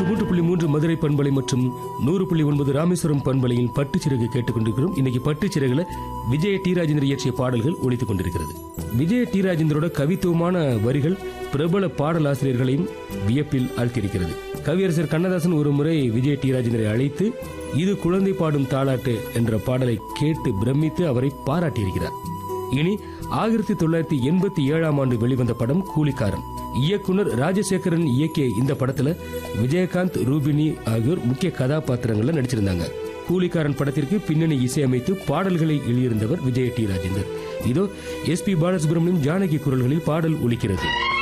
நூற்று மூன்று புள்ளி மூன்று மதுரை பண்பலை மற்றும் நூறு புள்ளி ஒன்பது ராமேஸ்வரம் பண்பலையின் பட்டுச்சிறகு கேட்டுக் கொண்டிருக்கிறோம் இன்னைக்கு பட்டுச்சிறகுல விஜய டி ராஜேந்தர் இயற்றிய பாடல்கள் ஒலித்துக் கொண்டிருக்கிறது விஜய டி ராஜேந்தரோட கவித்துவமான வரிகள் பிரபல பாடலாசிரியர்களையும் வியப்பில் ஆழ்த்தியிருக்கிறது கவியரசர் கண்ணதாசன் ஒரு முறை விஜய டி ராஜேந்தரை அழைத்து இது குழந்தை பாடும் தாலாட்டு என்ற பாடலை கேட்டு பிரமித்து அவரை பாராட்டியிருக்கிறார் இனி ஆயிரத்தி தொள்ளாயிரத்தி எண்பத்தி ஏழாம் ஆண்டு வெளிவந்த படம் கூலிக்காரன் இயக்குனர் ராஜசேகரன் இயக்கிய இந்த படத்துல விஜயகாந்த் ரூபினி ஆகியோர் முக்கிய கதாபாத்திரங்கள்ல நடிச்சிருந்தாங்க கூலிக்காரன் படத்திற்கு பின்னணி இசையமைத்து பாடல்களை எழுதியிருந்தவர் விஜய டி ராஜேந்தர் இதோ எஸ் பி பாலசுப்ரமணியம் ஜானகி குரல்களில் பாடல் ஒலிக்கிறது